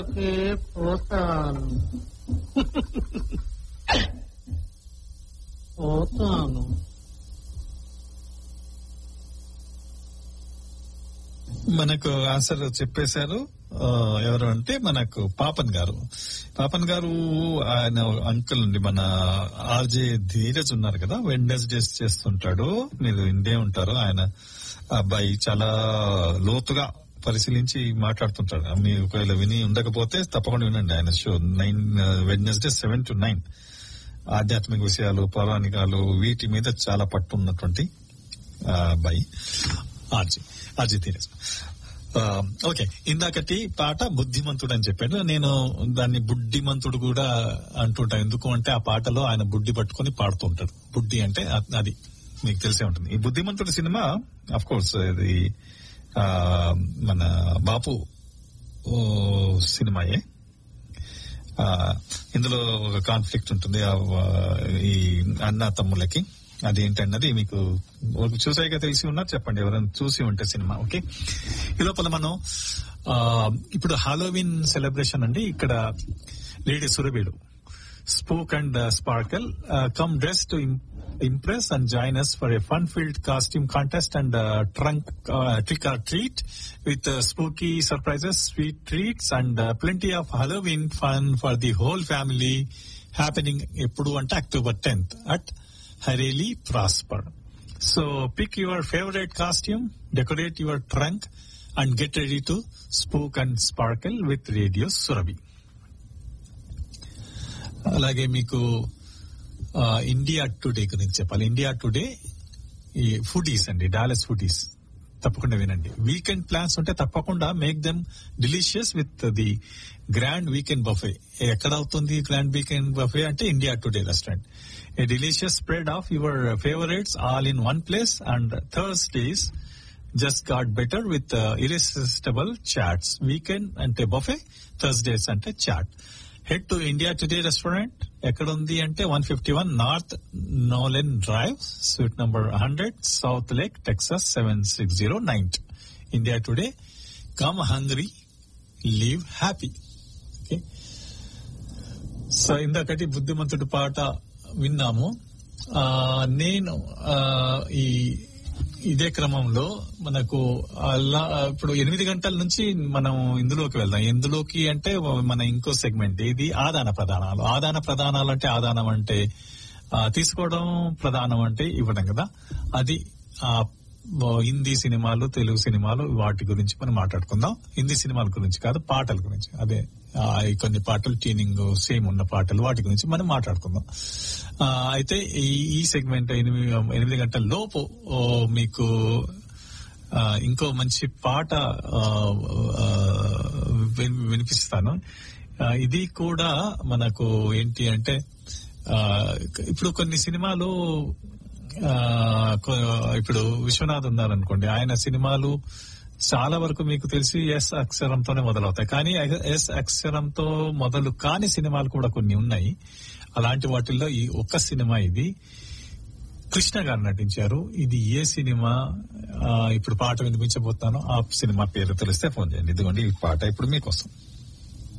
కే పోతాను పోతాను మనకు ఆన్సర్ చెప్పేశారు ఆ, ఎవరు అంటే మనకు పాపన్ గారు పాపన్ గారు ఆయన అంకుల్ నుండి మన ఆర్జే ధీరజ్ ఉన్నారు కదా వెండర్స్డేస్ చేస్తుంటాడు మీరు ఇండే ఉంటారు ఆయన అబ్బాయి చాలా లోతుగా పరిశీలించి మాట్లాడుతుంటాడు మీరు ఒకవేళ విని ఉండకపోతే తప్పకుండా వినండి ఆయన show nine Wednesday seven to nine ఆధ్యాత్మిక విషయాలు పౌరాణికాలు వీటి మీద చాలా పట్టు ఉన్నటువంటి ఆ, అబ్బాయి ఆర్జీ ఆర్జీ ధీరజ్ ఆ, ఓకే ఇందాకటి పాట బుద్ధిమంతుడు అని చెప్పాడు నేను దాన్ని బుడ్డిమంతుడు కూడా అంటుంటా ఎందుకు అంటే ఆ పాటలో ఆయన బుడ్డి పట్టుకొని పాడుతుంటాడు బుడ్డి అంటే అ- అది మీకు తెలిసే ఉంటుంది ఈ బుద్ధిమంతుడు సినిమా అఫ్ కోర్స్ ఇది ఆ, మన బాపు ఓ, సినిమాయే ఆ, ఇందులో ఒక కాన్ఫ్లిక్ట్ ఉంటుంది ఆ, ఈ అన్న తమ్ములకి అదేంటన్నది మీకు చూసాయిగా తెలిసి ఉన్నారు చెప్పండి ఎవరైనా చూసి ఉంటే సినిమా ఓకే ఈ లోపల మనం ఆ, ఇప్పుడు హాలోవిన్ సెలబ్రేషన్ అండి ఇక్కడ లేడీ సురబీడు spook and sparkle come dress to impress and join us for a fun-filled costume contest and uh, trunk uh, trick or treat with uh, spooky surprises, sweet treats, and uh, plenty of Halloween fun for the whole family happening ఎప్పుడు అంటే October tenth at హరేలీ Prosper so pick your favourite costume decorate your trunk and get ready to spook and sparkle with radio Surabhi అలాగే మీకు ఆ, India Today గురించి చెప్పాలి India Today ఈ foodies అండి డాలస్ ఫుడీస్ తప్పకుండా వినండి వీకెండ్ ప్లాన్స్ ఉంటే తప్పకుండా make them delicious with the grand weekend buffet ఎక్కడ అవుతుంది గ్రాండ్ వీకెండ్ బఫే అంటే India Today restaurant a delicious spread of your favourites all in one place and Thursdays just got better with irresistible chats weekend అంటే buffet Thursdays అంటే chat head to India Today restaurant ఎక్కడ ఉంది అంటే one fifty one north Nolen drive suite number hundred Southlake Texas seven six zero nine India Today come hungry leave happy okay so ఇందాకటి బుద్ధిమంతుడి పాట విన్నాము ఆ, నేను ఆ, ఈ ఇదే క్రమంలో మనకు అలా ఇప్పుడు ఎనిమిది గంటల నుంచి మనం ఇందులోకి వెళ్దాం ఎందులోకి అంటే మన ఇంకో సెగ్మెంట్ ఇది ఆదాన ప్రదానాలు ఆదాన ప్రదానాలు అంటే ఆదానం అంటే ఆ, తీసుకోవడం ప్రధానం అంటే ఇవ్వడం కదా అది ఆ హిందీ సినిమాలు తెలుగు సినిమాలు వాటి గురించి మనం మాట్లాడుకుందాం హిందీ సినిమాల గురించి కాదు పాటల గురించి అదే ఆ, ఈ కొన్ని పాటలు ట్యూనింగ్ సేమ్ ఉన్న పాటలు వాటి గురించి మనం మాట్లాడుకుందాం ఆ, అయితే ఈ ఈ సెగ్మెంట్ ఎనిమిది ఎనిమిది గంటల లోపు ఓ, మీకు ఆ, ఇంకో మంచి పాట ఆ, ఆ, విన్- వినిపిస్తాను ఆ, ఇది కూడా మనకు ఏంటి అంటే ఆ, ఇప్పుడు కొన్ని సినిమాలు ఆ, కొ- ఇప్పుడు విశ్వనాథ్ ఉన్నారనుకోండి ఆయన సినిమాలు చాలా వరకు మీకు తెలిసి ఎస్ అక్షరంతోనే మొదలవుతాయి కానీ ఎస్ అక్షరంతో మొదలు కాని సినిమాలు కూడా కొన్ని ఉన్నాయి అలాంటి వాటిల్లో ఈ ఒక్క సినిమా ఇది కృష్ణ గారు నటించారు ఇది ఏ సినిమా ఆ, ఇప్పుడు పాట వినిపించబోతాను ఆ సినిమా పేరు తెలిస్తే ఫోన్ చేయండి ఇదిగోండి ఈ పాట ఇప్పుడు మీకోసం